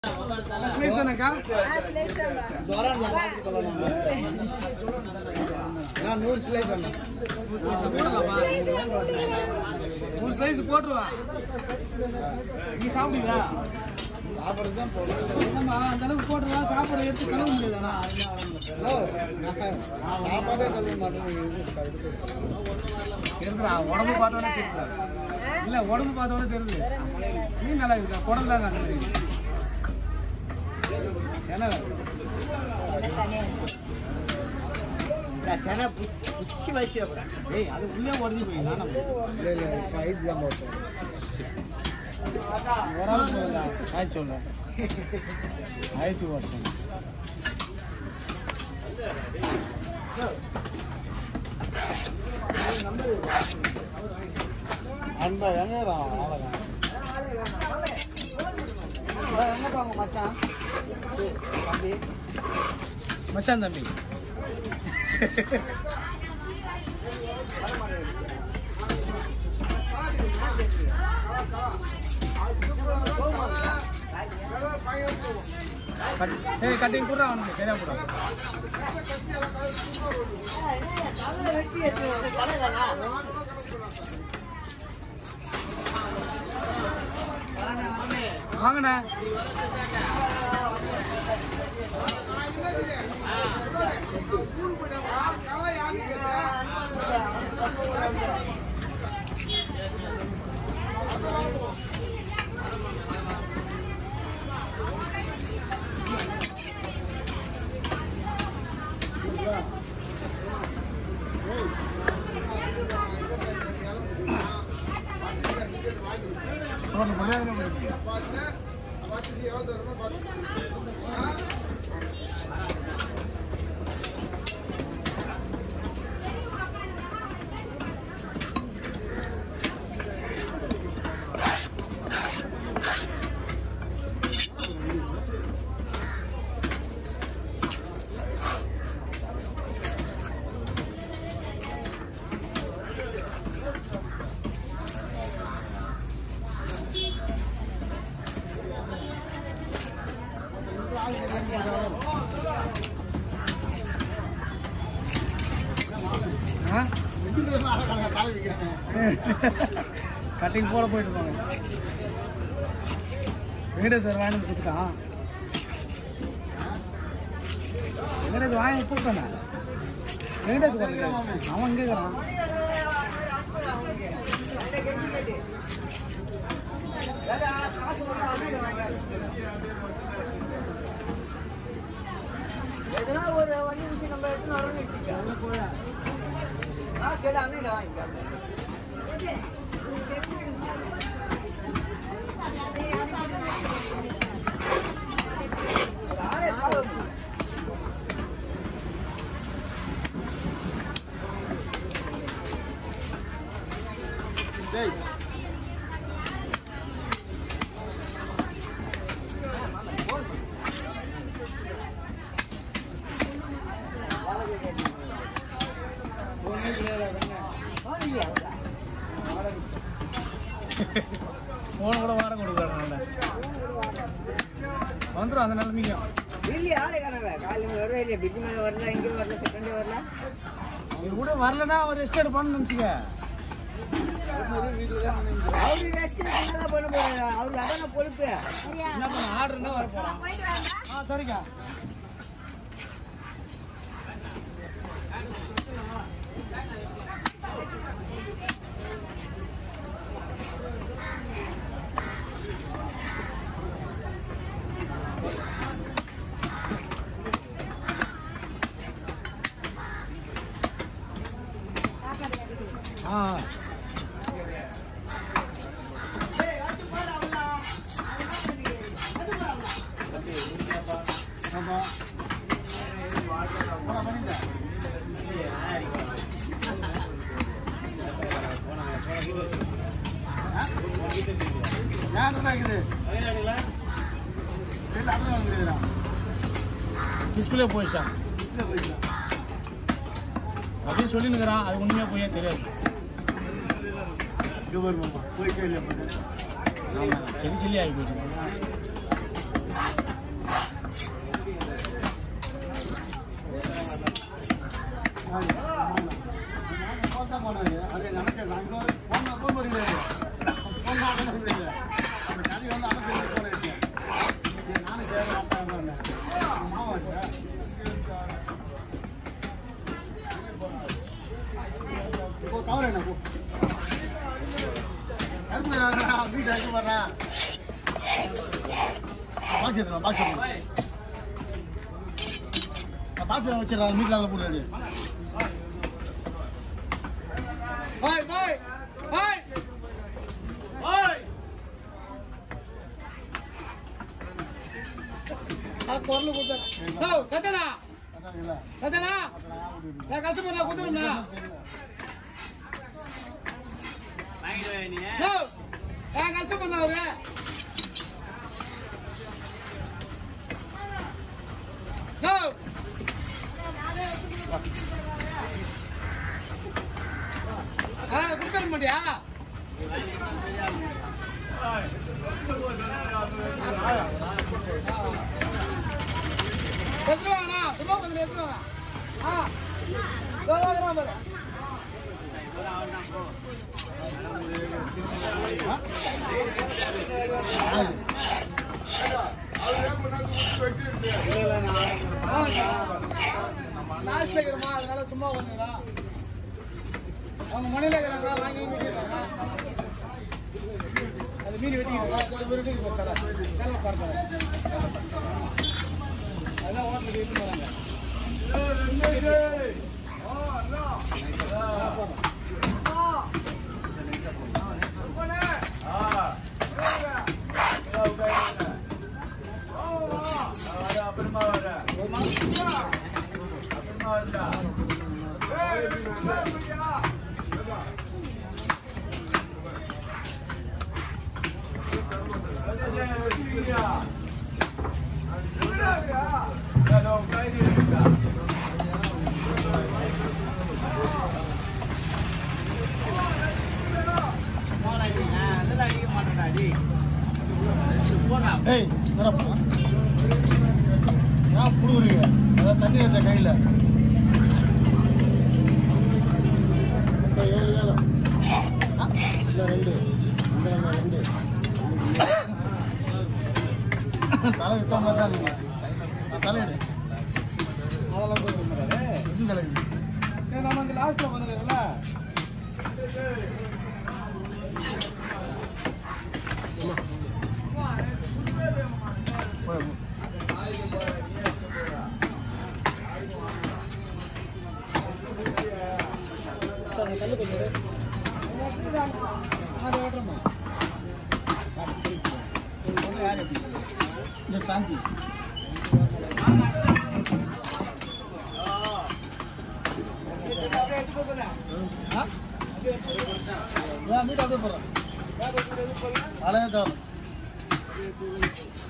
Slice தானேக்கா நான் நூறு slice வேணும் நூறு ஸ்லைஸ் போட்டுருவா நீ சாப்பிடுவீங்களா சாப்பிட்றது தான் போடுவோம் என்னம்மா அந்த அளவுக்கு போட்டுருவா சாப்பாடு எடுத்து கழுவ முடியாதாண்ணா ஹலோ சாப்பாடே கழுவ மாட்டேன் இருக்குடா உடம்பு பார்த்தோன்னே தெரியுது இல்லை உடம்பு பார்த்தோன்னே தெரியுது நீ நல்லா இருக்கா குடல் தாங்க அந்த மாதிரி சென சென புச்சி வச்சிடக்கூடா ஏய் அது உள்ளே உடஞ்சி போய் தான் நம்ம இல்லை இல்லை ஐந்து தான் போட்டோம் ஒரு ஆள் போதுல ஆயிடுச்சு ஒன்று ஆயிரத்தி வருஷம் அந்த எங்க ஆளதான் எங்க போங்க மச்சான் தம்பி மச்சான் தம்பி ஏய் கட்டிங் கூட அவனுக்கு சரியா கூட வாங்கண்ணே ஒன்று முடியாது கட்டிங் போல போயிட்டு இருப்பாங்க வெங்கடேஷ் சார் வாங்கி கொடுத்துட்டான் வெங்கடேஷ் வாங்கி கொடுத்தானே வெங்கடேஷ் வரல அவன் கேட்குறான் எதனா ஒரு வண்டி விஷயம் நம்ம எடுத்துன்னு வரோம்னு வச்சுக்க காசு கேட்டு அண்ணன் வாங்கிக்க ஆளே பாவம். ஃபோன் கூட வாடகை கொடுக்குறாங்க வந்துடும் அந்த நிலைமைக்கும் இல்லையா ஆளே காணவே காலையில் வரவே இல்லையா பிரிட்ஜ் மேலே வரல இங்கே வரல செகண்டே வரல இது கூட வரலன்னா அவர் ரெஸ்ட் எடுப்பான்னு நினச்சிக்க அவரு ரெஸ்ட் என்ன பண்ண போறாரு அவருக்கு அதான பொறுப்பு என்ன பண்ண ஆர்டர்னா வர போகிறோம் ஆ சரிக்கா ஆ ஆமாம் டிஸ்பிளே போயிடுச்சா அப்படின்னு சொல்லினுக்கிறான் அது உண்மையாக போயே தெரியாது ஆமாம் சரி சொல்லி ஆகி போயிட்டு பாக்ஸ் எடுத்துக்கலாம் பாக்ஸ் எடுத்துக்கலாம் பாக்ஸ் வச்சிடறேன் மீட்டில் போட்டு ரெடி பாய் பாய் பாய் பாய் குரல் கொடுத்தா சத்தனா இல்லை சத்தனா நான் கஷ்டப்பட நான் கொடுத்துரும்ண்ணா நோ, நான் கஷ்டப்பட அவரு நோ ஆ கொடுக்க மாட்டியா எடுத்துருவாங்கண்ணா சும்மா கொஞ்சம் எடுத்துருவாங்க ஆ இதோ வாங்குறான் பாரு லாஸ்ட்ல இருக்கிறோமா அதனால சும்மா வந்துடுறா அவங்க மணில இருக்கிறாங்க வாங்கி வெட்டிடுறாங்க அது மீன் வெட்டிக்கிறாங்க ஒரு வெட்டிக்கு போட்டாரா வேலை பார்க்கறாங்க அதெல்லாம் ஓட்டலுக்கு வெட்டி போறாங்க ஏய் என்னடா ஏன் புடுங்குறீங்க அதான் தண்ணி எடுத்த கையில் இப்போ ஏழு வேலை ஆ, இல்லை ரெண்டு இந்த ரெண்டு ரெண்டு தலை விட்ட மாதிரி தான் நீங்கள் நான் தலையிடு அதெல்லாம் போய் சொல்றாரு எது தலையிடு ஏய், நம்ம அந்த லாஸ்ட்ல வந்துருக்கல போய் சார் கல்லு கொஞ்சம் அது ஓட்டுறமா யார் எப்படி இந்த சாந்தி ஆ ஏன் மீட் அப்படியே போடுறேன் அலையே தவிர